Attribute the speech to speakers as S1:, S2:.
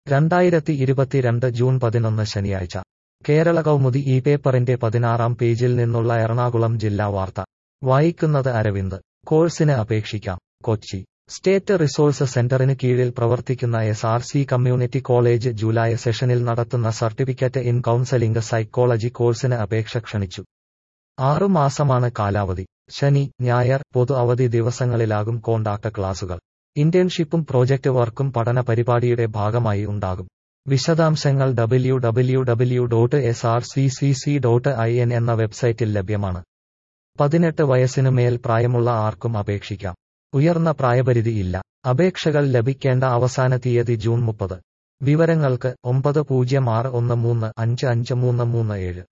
S1: രണ്ടായിരത്തി ഇരുപത്തിരണ്ട് ജൂൺ പതിനൊന്ന് ശനിയാഴ്ച കേരള കൗമുദി ഈ പേപ്പറിന്റെ പതിനാറാം പേജിൽ നിന്നുള്ള എറണാകുളം ജില്ലാ വാർത്ത വായിക്കുന്നത് അരവിന്ദ് കോഴ്സിന് അപേക്ഷിക്കാം കൊച്ചി സ്റ്റേറ്റ് റിസോഴ്സ് സെന്ററിന് കീഴിൽ പ്രവർത്തിക്കുന്ന S R C community college July സെഷനിൽ നടത്തുന്ന സർട്ടിഫിക്കറ്റ് ഇൻ കൗൺസലിംഗ് സൈക്കോളജി കോഴ്സിന് അപേക്ഷ ക്ഷണിച്ചു ആറു മാസമാണ് കാലാവധി ശനി ഞായർ പൊതു അവധി ദിവസങ്ങളിലാകും കോണ്ടാക്ട് ക്ലാസുകൾ ഇന്റേൺഷിപ്പും പ്രോജക്റ്റ് വർക്കും പഠന പരിപാടിയുടെ ഭാഗമായി ഉണ്ടാകും വിശദാംശങ്ങൾ W W W dot S R C C C dot I N എന്ന വെബ്സൈറ്റിൽ ലഭ്യമാണ് പതിനെട്ട് വയസ്സിനു മേൽ പ്രായമുള്ള ആർക്കും അപേക്ഷിക്കാം ഉയർന്ന പ്രായപരിധി ഇല്ല അപേക്ഷകൾ ലഭിക്കേണ്ട അവസാന തീയതി ജൂൺ മുപ്പത് വിവരങ്ങൾക്ക് ഒമ്പത് പൂജ്യം ആറ് ഒന്ന് മൂന്ന് അഞ്ച് അഞ്ച് മൂന്ന് മൂന്ന് ഏഴ്